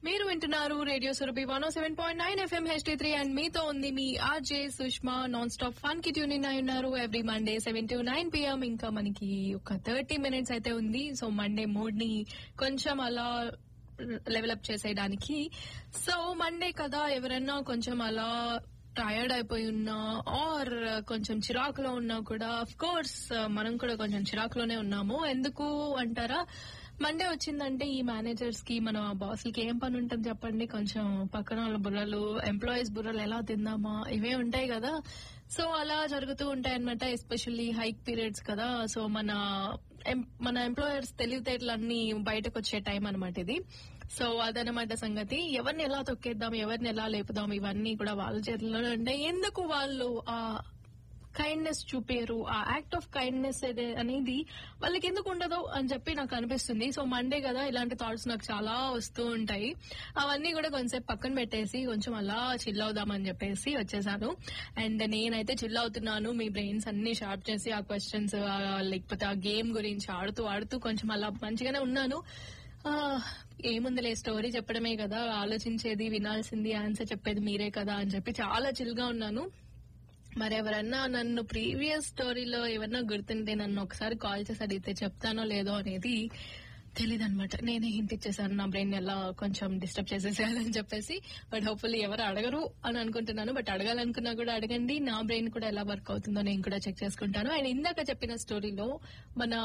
మీరు వింటున్నారు radio Surabhi one seven point nine FM HT three and మీతో ఉంది మీ RJ Sushma non stop fun కి ట్యూన్ ఇన్ అయి ఉన్నారు every Monday seven to nine PM ఇంకా మనకి ఒక థర్టీ మినిట్స్ అయితే ఉంది సో మండే మూడ్ ని కొంచెం అలా లెవెలప్ చేసేయడానికి సో మండే కదా ఎవరైనా కొంచెం అలా టయర్డ్ అయిపోయి ఉన్నా ఆర్ కొంచెం చిరాకులో ఉన్నా కూడా అఫ్ కోర్స్ మనం కూడా కొంచెం చిరాకులోనే ఉన్నాము ఎందుకు అంటారా మండే వచ్చిందంటే ఈ మేనేజర్స్ కి మన బాస్లకి ఏం పని ఉంటుంది చెప్పండి కొంచెం పక్కన వాళ్ళ బుర్రలు ఎంప్లాయీస్ బుర్రలు ఎలా తిందామా ఇవే ఉంటాయి కదా సో అలా జరుగుతూ ఉంటాయి అనమాట ఎస్పెషల్లీ హైక్ పీరియడ్స్ కదా సో మన ఎం- మన ఎంప్లాయర్స్ తెలివితేటలన్నీ బయటకు వచ్చే టైం అనమాట ఇది సో అదనమాట సంగతి ఎవరిని ఎలా తొక్కేద్దాం ఎవరిని ఎలా లేపుదాం ఇవన్నీ కూడా వాళ్ళ చేతుల్లోనే ఉంటాయి ఎందుకు వాళ్ళు ఆ కైండ్నెస్ చూపారు ఆ యాక్ట్ ఆఫ్ కైండ్నెస్ అనేది వాళ్ళకి ఎందుకు ఉండదు అని చెప్పి నాకు అనిపిస్తుంది సో మండే కదా ఇలాంటి థాట్స్ నాకు చాలా వస్తూ ఉంటాయి అవన్నీ కూడా కొంచెం పక్కన పెట్టేసి కొంచెం అలా చిల్ అవుదామని చెప్పేసి వచ్చేసాను అండ్ నేనైతే చిల్ అవుతున్నాను మీ బ్రెయిన్స్ అన్ని షార్ప్ చేసి ఆ క్వశ్చన్స్ లేకపోతే ఆ గేమ్ గురించి ఆడుతూ ఆడుతూ కొంచెం అలా మంచిగానే ఉన్నాను ఆ, ఏముందిలే స్టోరీ చెప్పడమే కదా ఆలోచించేది వినాల్సింది ఆన్సర్ చెప్పేది మీరే కదా అని చెప్పి చాలా చిల్ గా ఉన్నాను మరి ఎవరన్నా నన్ను ప్రీవియస్ స్టోరీలో ఎవరన్నా గుర్తుంటే నన్ను ఒకసారి కాల్ చేసి అడిగితే చెప్తానో లేదో అనేది తెలీదు అనమాట నేనే హింట్ ఇచ్చేసాను నా బ్రెయిన్ ఎలా కొంచెం డిస్టర్బ్ చేసేసేయాలని చెప్పేసి బట్ హోప్ఫుల్లీ ఎవరు అడగరు అని అనుకుంటున్నాను బట్ అడగాలనుకున్నా కూడా అడగండి నా బ్రెయిన్ కూడా ఎలా వర్క్ అవుతుందో నేను కూడా చెక్ చేసుకుంటాను అండ్ ఇందాక చెప్పిన స్టోరీలో మన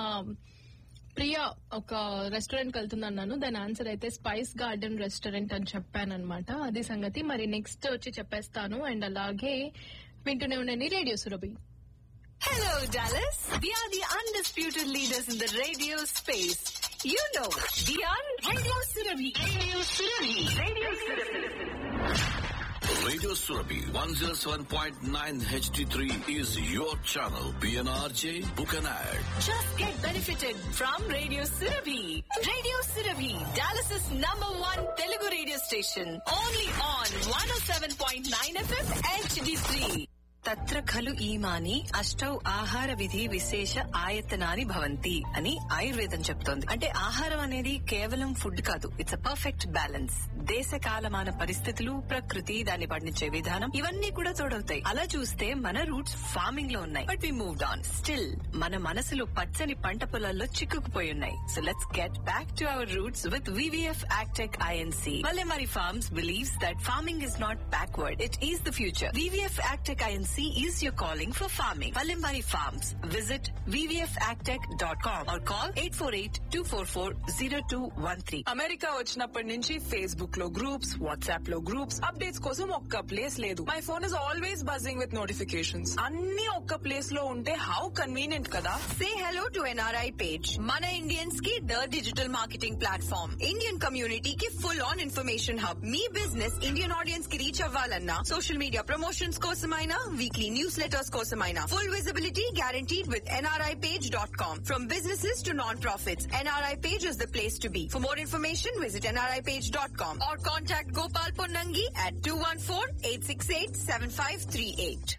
ప్రియా ఒక రెస్టారెంట్ కి వెళ్తుందన్నాను దాని ఆన్సర్ అయితే స్పైస్ గార్డెన్ రెస్టారెంట్ అని చెప్పాను అనమాట అది సంగతి మరి నెక్స్ట్ వచ్చి చెప్పేస్తాను అండ్ అలాగే వింటూనే ఉండండి radio Surabhi Hello, Dallas. We are the undisputed leaders in the radio space. You know, we are Radio Surabhi. Radio Surabhi. Radio Radio Surabhi 107.9 HD3 is your channel. PNRJ, book an ad. Just get benefited from Radio Surabhi. Radio Surabhi, Dallas's number one Telugu radio station. Only on 107.9 FM HD3. తత్ర ఖలు ఈమాని అష్టౌ ఆహార విధి విశేష ఆయతనాని భవంతి అని ఆయుర్వేదం చెప్తోంది అంటే ఆహారం అనేది కేవలం ఫుడ్ కాదు ఇట్స్ అ పర్ఫెక్ట్ బ్యాలెన్స్ దేశ కాలమాన పరిస్థితులు ప్రకృతి దాన్ని పండించే విధానం ఇవన్నీ కూడా తోడవుతాయి అలా చూస్తే మన రూట్స్ ఫార్మింగ్ లో ఉన్నాయి but we moved on still మన మనసులు పచ్చని పంట పొలాల్లో చిక్కుకుపోయి ఉన్నాయి so let's get back to our roots with VVF agtech Inc Valemari Farms believes that farming is not backward. It is the future. VVF Agtech INC is your calling for farming. Valemari Farms. Visit vvfagtech.com or call 848-244-0213. America వచ్చినప్పటి నుంచి Facebook లో groups WhatsApp లో groups updates కోసం ఒక్క place లేదు my phone is always buzzing with notifications అన్ని ఒక్క place లో ఉంటే హౌ కన్వీనియంట్ కదా Say hello to NRI page. Mana Indians की the digital marketing platform. Indian community की full on information hub. Me business Indian audience की reach అవ్వాలన్నా social media promotions కోసమైనా weekly newsletters కోసమైనా full visibility guaranteed with nripage.com. From businesses to non-profits, NRI page is the place to be. For more information, visit nripage.com or contact Gopal Ponnangi at 214-868-7538.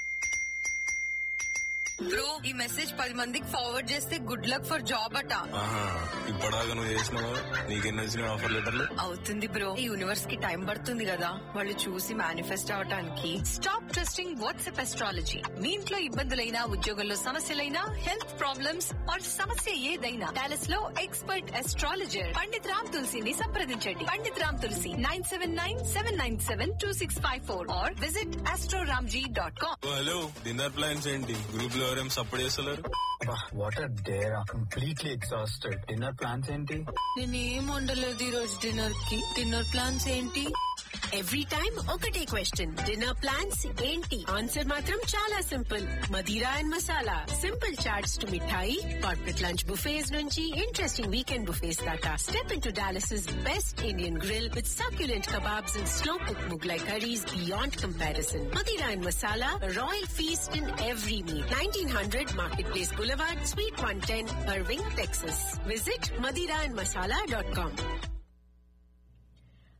Bro ఈ message పది మందికి forward చేస్తే good luck for job అట ఆహా ఇప్పటిదాకా నువ్వు చేసినావు నీకెన్ని వచ్చినాయి ఆఫర్ లెటర్లు అవుతుంది బ్రో ఈ యూనివర్స్ కి టైం పడుతుంది కదా వాళ్ళు చూసి మేనిఫెస్ట్ అవటానికి స్టాప్ ట్రస్టింగ్ వాట్సాప్ ఎస్ట్రాలజీ మీ ఇంట్లో ఇబ్బందులైనా ఉద్యోగంలో సమస్యలైనా హెల్త్ ప్రాబ్లమ్స్ ఆర్ సమస్య ఏదైనా డాలస్ లో ఎక్స్పర్ట్ ఎస్ట్రాలజర్ పండిత్ రామ్ తులసిని సంప్రదించండి Pandit Ram Tulsi nine seven nine seven nine seven two six five four or visit AstroRamji dot com ఓ, హలో డిన్నర్ ప్లాన్స్ ఏంటి గ్రూప్ లో ఎవరేం సపోర్ట్ చేస్తలేరు what are there completely exhausted dinner plans ఏంటి నేనేం వండలేదు ఈ రోజు డిన్నర్ కి డిన్నర్ ప్లాన్స్ ఏంటి ఎవ్రీ టైం ఒకటే క్వశ్చన్ డిన్నర్ ప్లాన్స్ ఏంటి ఆన్సర్ మాత్రం చాలా simple Madira and Masala simple chaats to mithai corporate lunch buffets నుంచి ఇంట్రెస్టింగ్ వీకెండ్ బుఫేస్ దాకా step in to Dallas best Indian grill with succulent kebabs and slow cook Mughlai curries beyond comparison Madira and Masala royal feast in every meal nineteen hundred market place boulevard suite one ten Irving Texas visit Madira and Masala dot com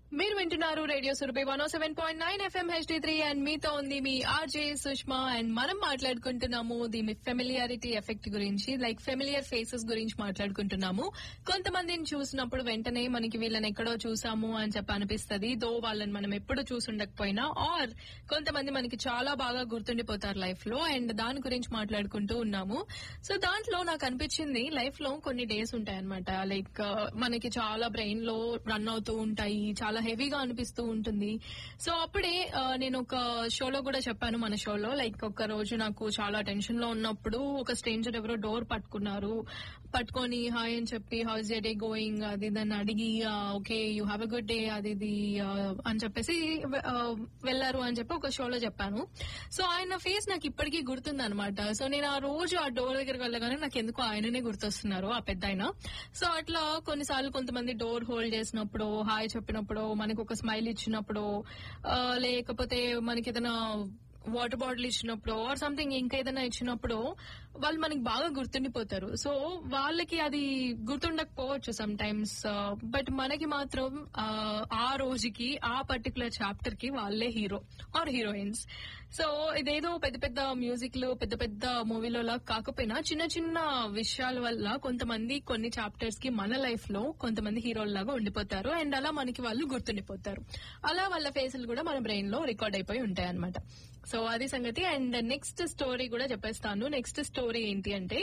మీరు వింటున్నారు radio Surabhi one seven point nine FM HD three and మీతో ఉంది మీ RJ Sushma and మనం మాట్లాడుకుంటున్నాము the familiarity effect గురించి like familiar faces గురించి మాట్లాడుకుంటున్నాము కొంతమందిని చూసినప్పుడు వెంటనే మనకి వీళ్ళని ఎక్కడో చూసాము అని చెప్పి అనిపిస్తుంది దో వాళ్ళని మనం ఎప్పుడు చూసుండకపోయినా ఆర్ కొంతమంది మనకి చాలా బాగా గుర్తుండిపోతారు లైఫ్ లో అండ్ దాని గురించి మాట్లాడుకుంటూ ఉన్నాము సో దాంట్లో నాకు అనిపించింది లైఫ్ లో కొన్ని డేస్ ఉంటాయి అనమాట లైక్ మనకి చాలా బ్రెయిన్ లో రన్ అవుతూ ఉంటాయి చాలా హెవీగా అనిపిస్తూ ఉంటుంది సో అప్పుడే ఆ, నేను ఒక షోలో కూడా చెప్పాను మన షోలో లైక్ ఒక రోజు నాకు చాలా టెన్షన్ లో ఉన్నప్పుడు ఒక స్ట్రేంజర్ ఎవరో డోర్ పట్టుకున్నారు పట్టుకొని హాయ్ అని చెప్పి హౌస్ డే గోయింగ్ అది దాన్ని అడిగి okay you have a good day అది ఇది ఆ, అని చెప్పేసి ఆ, వెళ్లారు అని చెప్పి ఒక షోలో చెప్పాను సో ఆయన ఫేస్ నాకు ఇప్పటికీ గుర్తుంది అనమాట సో నేను ఆ రోజు ఆ డోర్ దగ్గరికి వెళ్ళగానే నాకు ఎందుకు ఆయననే గుర్తొస్తున్నారు ఆ పెద్ద ఆయన సో అట్లా కొన్నిసార్లు కొంతమంది డోర్ హోల్డ్ చేసినప్పుడు హాయ్ చెప్పినప్పుడు మనకు ఒక స్మైల్ ఇచ్చినప్పుడు ఆ, లేకపోతే మనకి ఏదైనా వాటర్ బాటిల్ ఇచ్చినప్పుడు ఆర్ సంథింగ్ ఇంకా ఏదైనా ఇచ్చినప్పుడు వాళ్ళు మనకి బాగా గుర్తుండిపోతారు సో వాళ్ళకి అది గుర్తుండకపోవచ్చు సమ్ టైమ్స్ బట్ మనకి మాత్రం ఆ, ఆ రోజుకి ఆ పర్టికులర్ చాప్టర్ కి వాళ్ళే హీరో ఆర్ హీరోయిన్స్ సో ఇదేదో పెద్ద పెద్ద మ్యూజిక్ లో పెద్ద పెద్ద మూవీలో లా కాకపోయినా చిన్న చిన్న విషయాల వల్ల కొంతమంది కొన్ని చాప్టర్స్ కి మన లైఫ్ లో కొంతమంది హీరోల లాగా ఉండిపోతారు అండ్ అలా మనకి వాళ్ళు గుర్తుండిపోతారు అలా వాళ్ళ ఫేసులు కూడా మన బ్రెయిన్ లో రికార్డ్ అయిపోయి ఉంటాయి అనమాట సో అది సంగతి అండ్ నెక్స్ట్ స్టోరీ కూడా చెప్పేస్తాను నెక్స్ట్ స్టోరీ ఏంటి అంటే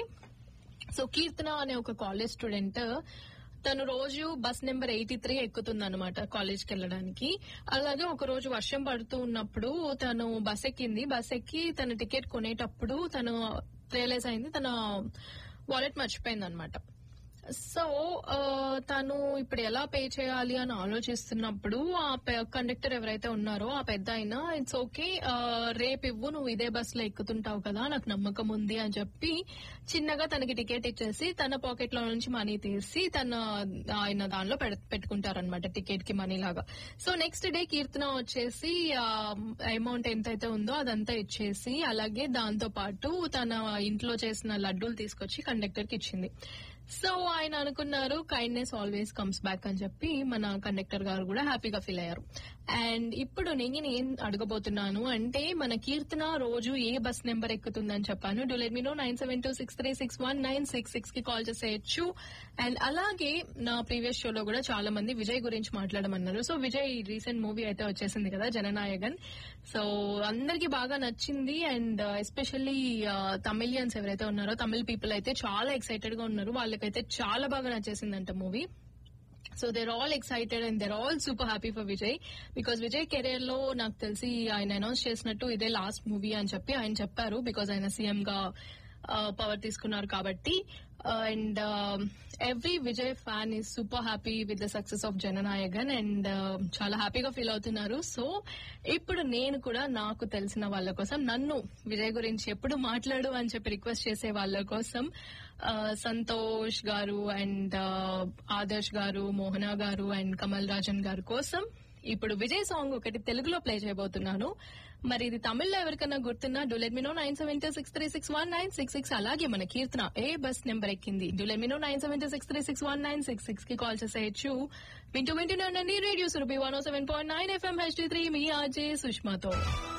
సో కీర్తన అనే ఒక కాలేజ్ స్టూడెంట్ తను రోజు బస్ నెంబర్ ఎయిటీ త్రీ ఎక్కుతుంది అనమాట కాలేజ్కి వెళ్ళడానికి అలాగే ఒక రోజు వర్షం పడుతూ ఉన్నప్పుడు తను బస్ ఎక్కింది బస్ ఎక్కి తన టికెట్ కొనేటప్పుడు తను రియలైజ్ అయింది తన వాలెట్ మర్చిపోయింది అనమాట సో ఆ, తను ఇప్పుడు ఎలా పే చేయాలి అని ఆలోచిస్తున్నప్పుడు ఆ కండక్టర్ ఎవరైతే ఉన్నారో ఆ పెద్ద ఆయన ఇట్స్ ఓకే రేపు ఇవ్వు నువ్వు ఇదే బస్ లో ఎక్కుతుంటావు కదా నాకు నమ్మకం ఉంది అని చెప్పి చిన్నగా తనకి టికెట్ ఇచ్చేసి తన పాకెట్ లో నుంచి మనీ తీసి తన ఆయన దానిలో పెట్టుకుంటారనమాట టికెట్ కి మనీ లాగా సో నెక్స్ట్ డే కీర్తన వచ్చేసి అమౌంట్ ఎంతైతే ఉందో అదంతా ఇచ్చేసి అలాగే దాంతో పాటు తన ఇంట్లో చేసిన లడ్డూలు తీసుకొచ్చి కండక్టర్ కి ఇచ్చింది సో ఆయన అనుకున్నారు కైండ్నెస్ ఆల్వేస్ కమ్స్ బ్యాక్ అని చెప్పి మన కండక్టర్ గారు కూడా హ్యాపీగా ఫీల్ అయ్యారు అండ్ ఇప్పుడు నేను ఏం అడగబోతున్నాను అంటే మన కీర్తన రోజు ఏ బస్ నెంబర్ ఎక్కుతుందని చెప్పాను do let me know nine seven two six three six one nine six six కి కాల్ చేసేయచ్చు అండ్ అలాగే నా ప్రీవియస్ షోలో కూడా చాలా మంది విజయ్ గురించి మాట్లాడమన్నారు సో విజయ్ రీసెంట్ మూవీ అయితే వచ్చేసింది కదా జననాయకన్ సో అందరికి బాగా నచ్చింది అండ్ ఎస్పెషల్లీ తమిళియన్స్ ఎవరైతే ఉన్నారో తమిళ్ పీపుల్ అయితే చాలా ఎక్సైటెడ్ గా ఉన్నారు వాళ్ళకైతే చాలా బాగా నచ్చేసిందంట movie so they're all excited and they're all super happy for Vijay because Vijay career లో నాకు తెలిసి ఆయన అనౌన్స్ చేసినట్టు ఇదే లాస్ట్ మూవీ అని చెప్పి ఆయన చెప్పారు బికాస్ ఆయన సీఎం గా పవర్ తీసుకున్నారు కాబట్టి and every Vijay fan is super happy with the success of Jananayagan and చాలా హ్యాపీగా ఫీల్ అవుతున్నారు సో ఇప్పుడు నేను కూడా నాకు తెలిసిన వాళ్ళ కోసం నన్ను విజయ్ గురించి ఎప్పుడు మాట్లాడు అని చెప్పి రిక్వెస్ట్ చేసే వాళ్ళ కోసం ఆ, సంతోష్ గారు అండ్ ఆదర్శ్ గారు మోహన గారు అండ్ కమల్ రాజన్ గారు కోసం ఇప్పుడు విజయ్ సాంగ్ ఒకటి తెలుగులో ప్లే చేయబోతున్నాను మరి ఇది తమిళ్లో ఎవరికైనా గుర్తున్నా do let me know nine seven two six three six one nine six six అలాగే మన కీర్తన ఏ బస్ నెంబర్ ఎక్కింది do let me know nine seven two six three six one nine six six కి కాల్ చేసేయచ్చు వింటూ వింటూనే ఉండండి radio Surabhi one seven point nine FM HD three మీ ఆర్జే సుష్మాతో